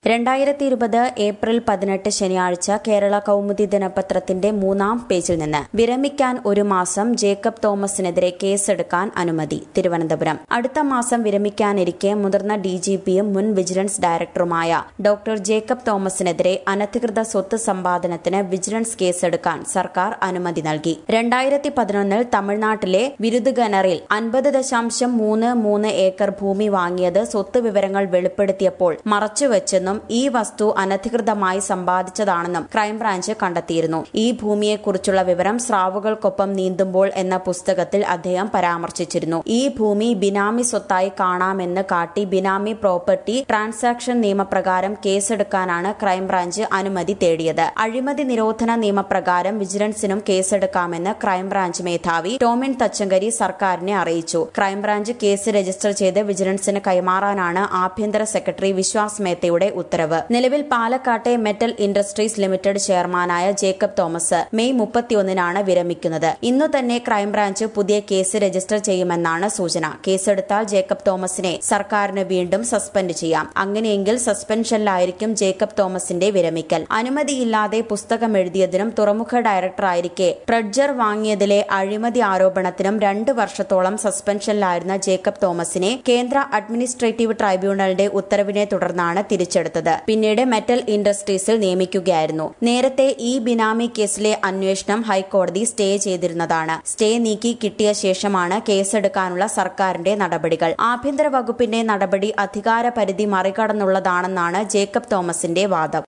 രണ്ടായിരത്തി ഇരുപത് ഏപ്രിൽ പതിനെട്ട് ശനിയാഴ്ച കേരള കൗമുദി ദിനപത്രത്തിന്റെ മൂന്നാം പേജിൽ നിന്ന് വിരമിക്കാൻ ഒരു മാസം ജേക്കബ് തോമസിനെതിരെ കേസെടുക്കാൻ അനുമതി തിരുവനന്തപുരം അടുത്ത മാസം വിരമിക്കാനിരിക്കെ മുതിർന്ന ഡിജിപിയും മുൻ വിജിലൻസ് ഡയറക്ടറുമായ ഡോക്ടർ ജേക്കബ് തോമസിനെതിരെ അനധികൃത സ്വത്ത് സമ്പാദനത്തിന് വിജിലൻസ് കേസെടുക്കാൻ സർക്കാർ അനുമതി നൽകി രണ്ടായിരത്തി പതിനൊന്നിൽ തമിഴ്നാട്ടിലെ വിരുദുഗനറിൽ അൻപത് ദശാംശം മൂന്ന് മൂന്ന് ഏക്കർ ഭൂമി വാങ്ങിയത് സ്വത്ത് വിവരങ്ങൾ വെളിപ്പെടുത്തിയപ്പോൾ മറച്ചുവെച്ചെന്നും ഈ വസ്തു അനധികൃതമായി സമ്പാദിച്ചതാണെന്നും ക്രൈംബ്രാഞ്ച് കണ്ടെത്തിയിരുന്നു ഈ ഭൂമിയെക്കുറിച്ചുള്ള വിവരം സ്രാവുകൾക്കൊപ്പം നീന്തുമ്പോൾ എന്ന പുസ്തകത്തിൽ അദ്ദേഹം പരാമർശിച്ചിരുന്നു ഈ ഭൂമി ബിനാമി സ്വത്തായി കാണാമെന്ന് കാട്ടി ബിനാമി പ്രോപ്പർട്ടി ട്രാൻസാക്ഷൻ നിയമപ്രകാരം കേസെടുക്കാനാണ് ക്രൈംബ്രാഞ്ച് അനുമതി തേടിയത് അഴിമതി നിരോധന നിയമപ്രകാരം വിജിലൻസിനും കേസെടുക്കാമെന്ന് ക്രൈംബ്രാഞ്ച് മേധാവി ടോമിൻ തച്ചങ്കരി സർക്കാരിനെ അറിയിച്ചു ക്രൈംബ്രാഞ്ച് കേസ് രജിസ്റ്റർ ചെയ്ത് വിജിലൻസിന് കൈമാറാനാണ് ആഭ്യന്തര സെക്രട്ടറി വിശ്വാസ് മേത്തയുടെ ഉത്തരവ് നിലവിൽ പാലക്കാട്ടെ മെറ്റൽ ഇൻഡസ്ട്രീസ് ലിമിറ്റഡ് ചെയർമാനായ ജേക്കബ് തോമസ് മെയ് മുപ്പത്തിയൊന്നിനാണ് വിരമിക്കുന്നത് ഇന്നു തന്നെ ക്രൈംബ്രാഞ്ച് പുതിയ കേസ് രജിസ്റ്റർ ചെയ്യുമെന്നാണ് സൂചന കേസെടുത്താൽ ജേക്കബ് തോമസിനെ സർക്കാരിന് വീണ്ടും സസ്പെൻഡ് ചെയ്യാം അങ്ങനെയെങ്കിൽ സസ്പെൻഷനിലായിരിക്കും ജേക്കബ് തോമസിന്റെ വിരമിക്കൽ അനുമതിയില്ലാതെ പുസ്തകം എഴുതിയതിനും തുറമുഖ ഡയറക്ടറായിരിക്കെ ട്രെഡ്ജർ വാങ്ങിയതിലെ അഴിമതി ആരോപണത്തിനും രണ്ട് വർഷത്തോളം സസ്പെൻഷനിലായിരുന്ന ജേക്കബ് തോമസിനെ കേന്ദ്ര അഡ്മിനിസ്ട്രേറ്റീവ് ട്രൈബ്യൂണലിന്റെ ഉത്തരവിനെ തുടർന്നാണ് തിരിച്ചെടുത്തത് പിന്നീട് മെറ്റൽ ഇൻഡസ്ട്രീസിൽ നിയമിക്കുകയായിരുന്നു നേരത്തെ ഈ ബിനാമി കേസിലെ അന്വേഷണം ഹൈക്കോടതി സ്റ്റേ ചെയ്തിരുന്നതാണ് സ്റ്റേ നീക്കി കിട്ടിയ ശേഷമാണ് കേസെടുക്കാനുള്ള സർക്കാരിന്റെ നടപടികൾ ആഭ്യന്തര വകുപ്പിന്റെ നടപടി അധികാര പരിധി മറികടന്നുള്ളതാണെന്നാണ് ജേക്കബ് തോമസിന്റെ വാദം